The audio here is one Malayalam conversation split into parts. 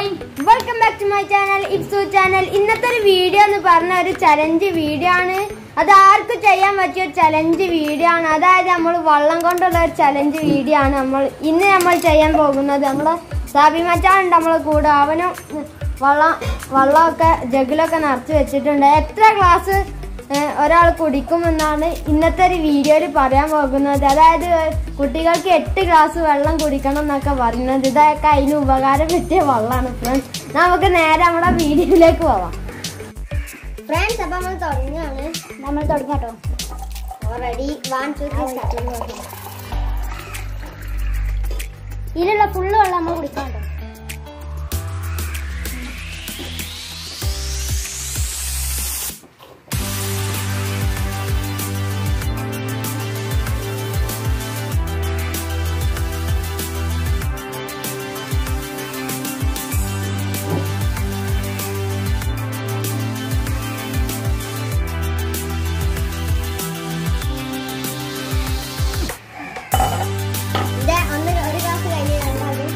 Hi welcome back to my channel Ipsu channel ഇന്നത്തെ ഒരു വീഡിയോ എന്ന് പറഞ്ഞ ഒരു ചലഞ്ച് വീഡിയോ ആണ് അത് ആർക്കും ചെയ്യാൻ പറ്റിയ ഒരു ചലഞ്ച് വീഡിയോ ആണ് അതായത് നമ്മൾ വള്ളം കൊണ്ടുള്ള ഒരു ചലഞ്ച് വീഡിയോ ആണ് നമ്മൾ ഇന്ന് നമ്മൾ ചെയ്യാൻ പോകുന്നത് നമ്മളെ സാബി മച്ചാനുണ്ട് നമ്മളെ കൂടെ അവനും വള്ളം വള്ളമൊക്കെ ജഗിലൊക്കെ നിറച്ച് വെച്ചിട്ടുണ്ട് എത്ര ഗ്ലാസ് ഒരാൾ കുടിക്കുമെന്നാണ് ഇന്നത്തെ ഒരു വീഡിയോയിൽ പറയാൻ പോകുന്നത് അതായത് കുട്ടികൾക്ക് എട്ട് ഗ്ലാസ് വെള്ളം കുടിക്കണം എന്നൊക്കെ പറയുന്നത് ഇതൊക്കെ അതിന് ഉപകാരം പറ്റിയ വെള്ളമാണ് ഫ്രണ്ട്സ് നമുക്ക് നേരെ നമ്മുടെ വീഡിയോയിലേക്ക് പോവാം ഫ്രണ്ട്സ് അപ്പൊ നമ്മൾ തുടങ്ങുകയാണ് നമ്മൾ തുടങ്ങട്ടോ റെഡി വൺ ടു ഇതിലുള്ള ഫുള്ള് വെള്ളം നമ്മൾ കുടിക്കാം കേട്ടോ ഇത് ഒന്ന് ഒരു ഗ്ലാസ് കഴിഞ്ഞ് രണ്ടാമത്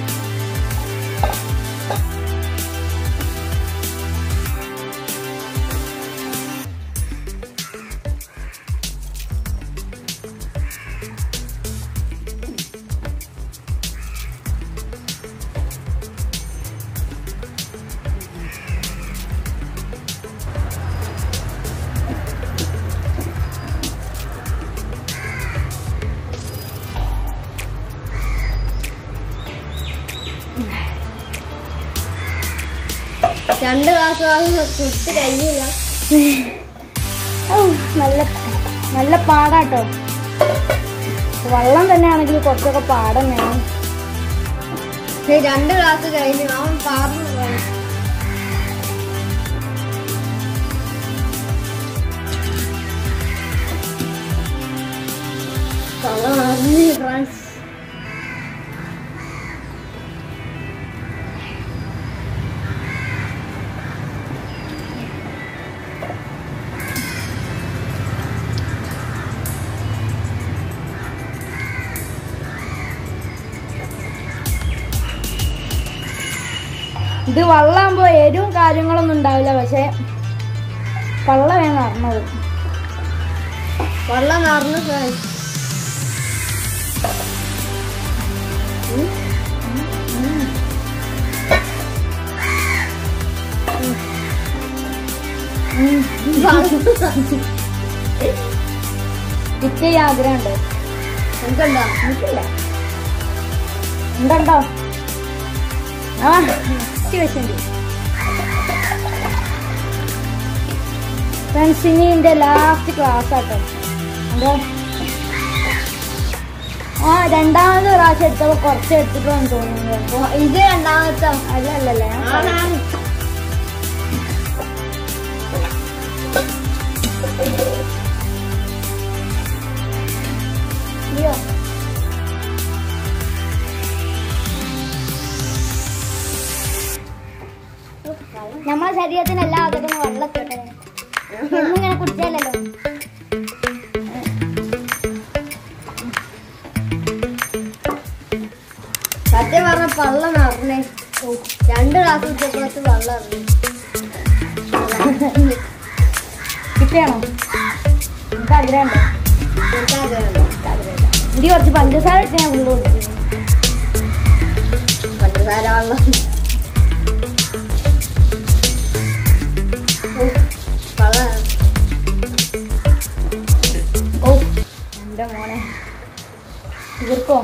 രണ്ട് ഗ്ലാസ് കുടിച്ച് കഴിഞ്ഞില്ല നല്ല നല്ല പാടാട്ടോ വെള്ളം തന്നെയാണെങ്കിൽ കുറച്ചൊക്കെ പാടന്നെയാണ് ഈ രണ്ട് ഗ്ലാസ് കഴിഞ്ഞു അവൻ പാർന്നു പോയി. തല നിറഞ്ഞ് ഫ്രണ്ട്സ് ഇത് വെള്ളമാകുമ്പോ എരിവും കാര്യങ്ങളൊന്നും ഉണ്ടാവില്ല പക്ഷെ വെള്ളം വേണം അറിഞ്ഞത് വെള്ളം നിറഞ്ഞു ഫ്രണ്ട്സ് കിറ്റ് ചെയ്യാൻ ആഗ്രഹമുണ്ട് എനിക്കുണ്ടോ എനിക്കില്ല ഉണ്ടോ ആ ഇച്ചിരി വെച്ചിട്ടുണ്ട് ഫ്രണ്ട്സ് ഇനി എൻ്റെ ലാസ്റ്റ് ക്ലാസ് ആട്ടോ എന്താ ആ രണ്ടാമത് പ്രാവശ്യം എടുത്തപ്പോൾ കുറച്ച് എടുത്തിട്ടുണ്ടെന്ന് തോന്നുന്നു ഓ, ഇത് രണ്ടാമത്തെ അല്ലല്ലല്ലേ ഞാൻ പറയാം. ആണാണ് അയ്യോ നമ്മളെ ശരീരത്തിന് എല്ലാ ആഗ്രഹവും വെള്ളമൊക്കെ എന്നും ഇങ്ങനെ കുടിച്ചാലല്ലോ സത്യം പറഞ്ഞ പള്ള നിറഞ്ഞേ ഓ, രണ്ട് ഗ്ലാസ് കുടിച്ചപ്പോഴത്ത് വെള്ളം ഇറങ്ങി കിട്ടിയാണോ എനിക്ക് ആഗ്രഹമുണ്ടോ എനിക്കറിയാമല്ലോ എനിക്ക് കുറച്ച് പഞ്ചസാര ഇട്ട് ഞാൻ ഉള്ളു കൊടുത്തു പഞ്ചസാര വെള്ളം ഓ, പള്ള ഓ എൻ്റെ മോനെ ഇവർക്കോ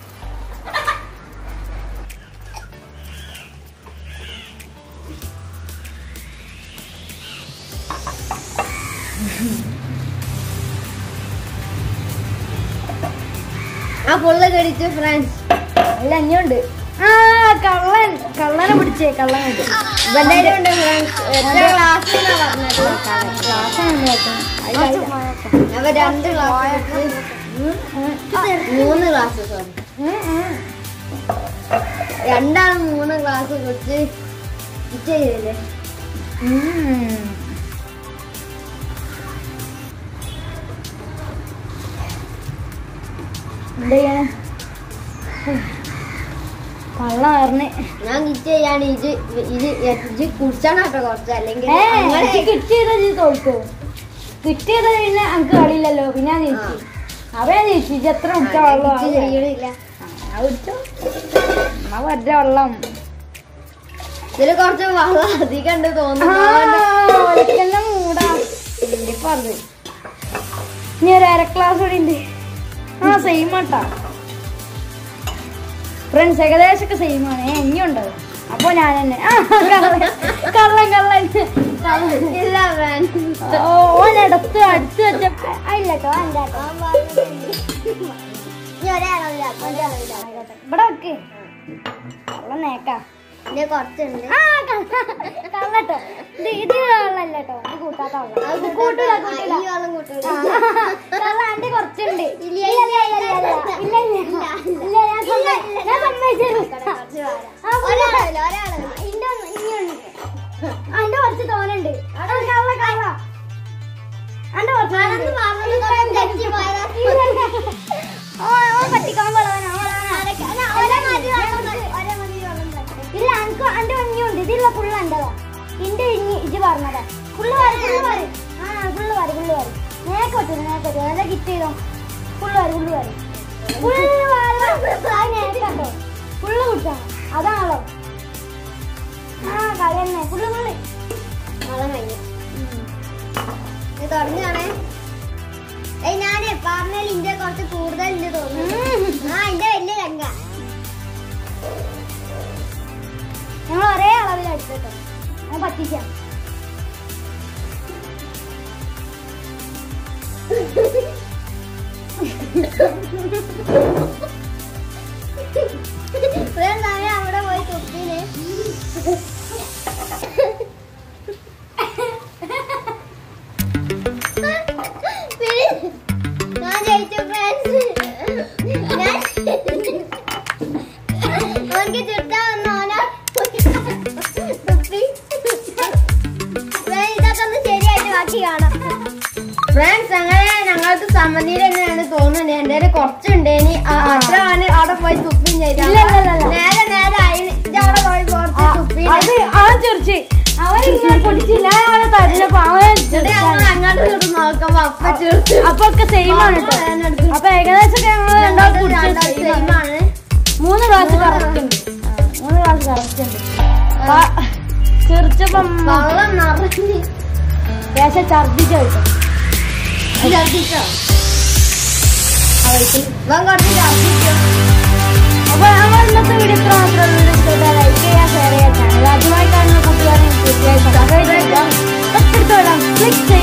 ആ പുള്ള കടിച്ചു ഫ്രണ്ട്സ് അല്ല ഇനിയുണ്ട് ആ കള്ളൻ കള്ളനെ പിടിച്ചേ കള്ളൻ കിട്ടി ഇവന്റെ ഉണ്ട് ഫ്രണ്ട്സ് എത്ര ഗ്ലാസ് പറഞ്ഞത് ക്ലാസ്സാണ് നോക്കണം അപ്പൊ രണ്ട് ഗ്ലാസ് മൂന്ന് ഗ്ലാസ് സോറി രണ്ടാളും മൂന്ന് ഗ്ലാസ് കുടിച്ച് ഇത് ചെയ്തില്ലേ എന്ത് ചെയ്യാൻ കള്ളം പറഞ്ഞ് ഞാൻ കിറ്റ് ചെയ്യാണ് ഇത് ഇത് ഇത് കുടിച്ചാണ് കേട്ടോ കുറച്ച് അല്ലെങ്കിൽ ഏ അങ്ങനെ എനിക്ക് കിട്ടിയത് നീ തോൽക്കോ കിട്ടിയത് പിന്നെ എനിക്ക് കളിയില്ലല്ലോ പിന്നെ ഞാൻ ജയിച്ചു അവ ഞാൻ ജയിച്ചു ഇത് എത്ര കുടിച്ച വെള്ളം കിറ്റ് ചെയ്യണില്ല ഞാൻ കുടിച്ചോ എന്നാ വെറുതെ വെള്ളം ഇതില് കുറച്ച് വെള്ളം അധികം ഉണ്ട് ആ, തോന്നുന്നു ഒലക്കെല്ലാം മൂടാ ഇപ്പൊ അത് ഇനി ഒരു അര ക്ലാസ് കൂടി ഉണ്ട് ആ സെയിം ആട്ടാ ഫ്രണ്ട്സ് ഏകദേശമൊക്കെ സെയിം ആണ് ഏ, ഇനിയുണ്ടോ അപ്പൊ ഞാൻ തന്നെ ആ കള്ളൻ കള്ളൻ കള്ളൻ കള്ളൻ ഇല്ല friends. ഓ ഓൻ അടുത്ത് അടുത്ത് വെച്ച ഇല്ല കേട്ടോ എൻ്റെ കേട്ടോ ഇനി ഒരാളില്ല ഒരാളില്ല ഇവിടെ വെക്ക് കള്ളൻ നേക്കാ ഇനി കുറച്ചുണ്ട് ആ കള്ളട്ടോ ഇത് ഇത് കള്ളല്ല കേട്ടോ ഇത് കൂട്ടാത്ത കള്ളം അത് കൂട്ടൂല ആ, കൂട്ടൂല ഈ വെള്ളം കൂട്ടൂല കള്ള ആണ്ട് കുറച്ചുണ്ട് ഇല്ല, ഇല്ല ഇല്ല ഇല്ല ഇല്ല ഇല്ല ഇല്ല ഇല്ല ഞാൻ സമ്മ- ഞാൻ സമ്മതിച്ചു കുറച്ച് വേണം. ആ, ഒരാളില്ല ഒരാളില്ല ഇന്റെ ഒന്ന് ഇനിയുണ്ട് ആ, ഇന്റെ കുറച്ച് തോനുണ്ട് അത് കള്ള കള്ള അന്റെ കുറച്ച് നടന്ന് പറഞ്ഞത് കുറേ തെറ്റി പോയതാ. ഇല്ല, ഇല്ല. ഓ ഓ പറ്റിക്കാൻ പോളവനാ അതൊക്കെ- അല്ല, ഒരേ മതി വെള്ളം തട്ടി, ഒരേ മതി വെള്ളം തട്ടി. ഇല്ല അനക്ക് അന്റെ ഒന്നിയുണ്ട് ഇതില്ല ഫുള്ള് എന്റെതാ ഇന്റെ ഇനി ഇജ് പറഞ്ഞതാ ഫുള്ള് വാരി ഫുള്ള് വാരി ആ ഫുള്ള് വാരി ഫുള്ള് വാരി നേക്ക് പറ്റൂല നേക്ക് പറ്റൂല അതെ കിറ്റ് ചെയ്തോ ഫുള്ള് വാരി ഫുള്ള് വാരി ഫുള്ള് വാരി നേക്കട്ടോ ഫുള്ള് കുടിച്ചാണ് അതാണല്ലോ ആ കളി തന്നെ ഫുള്ള് ഫുള്ള് വെള്ളം കഴിഞ്ഞു. ഇത് തുടങ്ങുകയാണേ. ഏയ് ഞാനേ പറഞ്ഞതിൽ ഇന്റെ കുറച്ച് കൂടുതൽ ഉണ്ട് തോന്നുന്നു ആ ഇന്റെ വലിയ രംഗ ഞങ്ങൾ ഒരേ അളവിൽ എടുത്തിട്ടോ ഞാൻ പറ്റിക്കാം ഫ്രണ്ട്സ് അവൻ അവിടെ പോയി തുപ്പിന് ഞാൻ ജയിച്ചു ഫ്രണ്ട്സ് ഞാൻ ഓനക്ക് ചുട്ടാ വന്ന ഓന തുപ്പി Friends, ഇതൊക്കെ ഒന്ന് ശരിയായിട്ട് ബാക്കി കാണാം ഫ്രണ്ട്സ് അങ്ങനെ ഞങ്ങൾക്ക് സമ്മതിയിൽ തന്നെയാണ് തോന്നുന്നത് എന്റെ കുറച്ചുണ്ടേനി അത്ര ആണ് അവിടെ പോയി തുപ്പിയും ചെയ്ത ഇല്ല, ഇല്ല, ഇല്ല, ഇല്ല. നേരെ നേരെ അയിന് ഇജ്ജ് അവിടെ പോയി കുറച്ച് തുപ്പി അത് അവൻ ചിരിച്ച് അവൻ ഇങ്ങനെ പൊടിച്ചില്ല അവനെ തടിച്ചപ്പോ അവൻ ഞങ്ങൾ അങ്ങോട്ട് ഇങ്ങോട്ട് നോക്കുമ്പോ അപ്പ ചേർത്ത് അപ്പൊ ഒക്കെ സെയിം ആണ് കേട്ടോ അപ്പൊ ഏകദേശം ഞങ്ങൾ രണ്ടാമത് കുടിച്ചത് സെയിം ആണ് ആണ് മൂന്ന് ഗ്ലാസ് കറക്റ്റ് ഉണ്ട് ആ, മൂന്ന് ഗ്ലാസ് കറക്റ്റ് ഉണ്ട് ആ, ചിരിച്ചപ്പം വെള്ളം നിറഞ്ഞ് ദേശം ഛർദിച്ച കഴിക്കും ഛർദിച്ചോ ഇവൻ കുറച്ച് ഛർദിച്ചോ അപ്പൊ നമ്മൾ ഇന്നത്തെ വീഡിയോ ഇത്ര മാത്രമേ ഉള്ളൂ ലൈക്ക് ചെയ്യുക ഷെയർ ചെയ്യുക ചാനൽ ആദ്യമായി കാണുന്ന കൂട്ടുകാരെ തീർച്ചയായും സബ്സ്ക്രൈബ് ചെയ്യുക തൊട്ടടുത്ത് ക്ലിക്ക്